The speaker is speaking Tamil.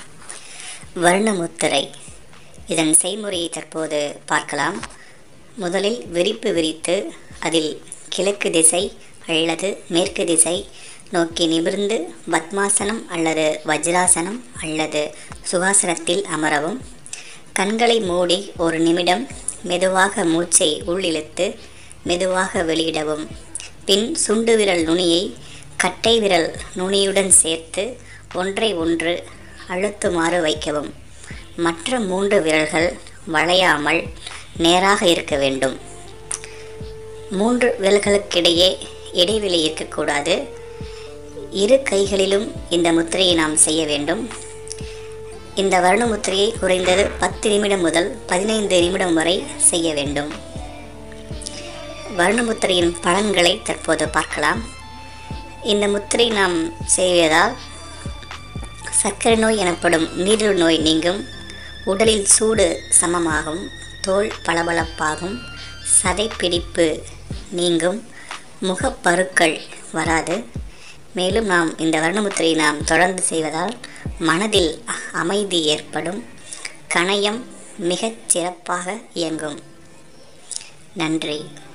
வர்ணமுத்திரை இதன் செய்முறையை தற்போது பார்க்கலாம் முதலில் விரிப்பு விரித்து அதில் கிழக்கு திசை அல்லது மேற்கு திசை நோக்கி நிமிர்ந்து பத்மாசனம் அல்லது வஜ்ராசனம் அல்லது சுகாசனத்தில் அமரவும் கண்களை மூடி ஒரு நிமிடம் மெதுவாக மூச்சை உள்ளிழுத்து மெதுவாக வெளியிடவும் பின் சுண்டு விரல் நுனியை கட்டை விரல் நுனியுடன் சேர்த்து ஒன்றை ஒன்று அழுத்துமாறு வைக்கவும் மற்ற மூன்று விரல்கள் வளையாமல் நேராக இருக்க வேண்டும் மூன்று விரல்களுக்கிடையே இடைவெளி இருக்கக்கூடாது இரு கைகளிலும் இந்த முத்திரையை நாம் செய்ய வேண்டும் இந்த வருண முத்திரையை குறைந்தது பத்து நிமிடம் முதல் பதினைந்து நிமிடம் வரை செய்ய வேண்டும் வருண முத்திரையின் பலன்களை தற்போது பார்க்கலாம் இந்த முத்திரை நாம் செய்வதால் சர்க்கரை நோய் எனப்படும் நீரிழிவு நோய் நீங்கும் உடலில் சூடு சமமாகும் தோல் பளபளப்பாகும் சதைப்பிடிப்பு நீங்கும் முகப்பருக்கள் வராது மேலும் நாம் இந்த வர்ணமுத்திரையை நாம் தொடர்ந்து செய்வதால் மனதில் அமைதி ஏற்படும் கணையம் மிகச் சிறப்பாக இயங்கும் நன்றி